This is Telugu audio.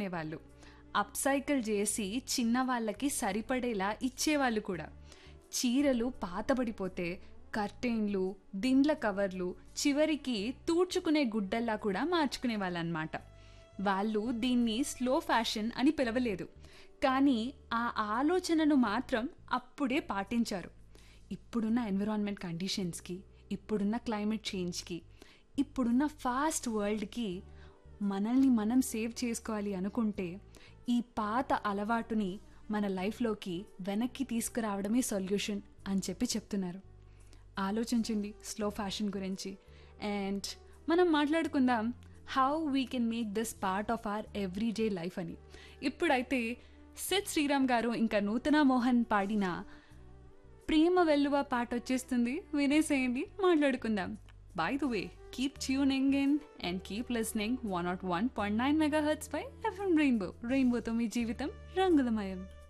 మార్చుకునేవాళ్ళు అప్సైకిల్ చేసి చిన్న వాళ్ళకి సరిపడేలా ఇచ్చేవాళ్ళు కూడా చీరలు పాతబడిపోతే కర్టెన్లు దిండ్ల కవర్లు చివరికి తూడ్చుకునే గుడ్డల్లా కూడా మార్చుకునే వాళ్ళనమాట వాళ్ళు దీన్ని స్లో ఫ్యాషన్ అని పిలవలేదు కానీ ఆ ఆలోచనను మాత్రం అప్పుడే పాటించారు ఇప్పుడున్న ఎన్విరాన్మెంట్ కండిషన్స్కి ఇప్పుడున్న క్లైమేట్ చేంజ్కి ఇప్పుడున్న ఫాస్ట్ వరల్డ్కి మనల్ని మనం సేవ్ చేసుకోవాలి అనుకుంటే ఈ పాత అలవాటుని మన లైఫ్లోకి వెనక్కి తీసుకురావడమే సొల్యూషన్ అని చెప్పి చెప్తున్నారు ఆలోచించండి స్లో ఫ్యాషన్ గురించి అండ్ మనం మాట్లాడుకుందాం how we can make this part of our everyday life అని ఇప్పుడైతే సిద్ శ్రీరామ్ గారు ఇంకా నూతన మోహన్ పాడిన ప్రేమ వెల్లువ పాట వచ్చేస్తుంది వినేసేయండి మాట్లాడుకుందాం by the way keep tuning in and keep listening one not one point nine mega hertz పై ఎఫ్ఎం రెయిన్బో రెయిన్బోతో మీ జీవితం రంగులమయం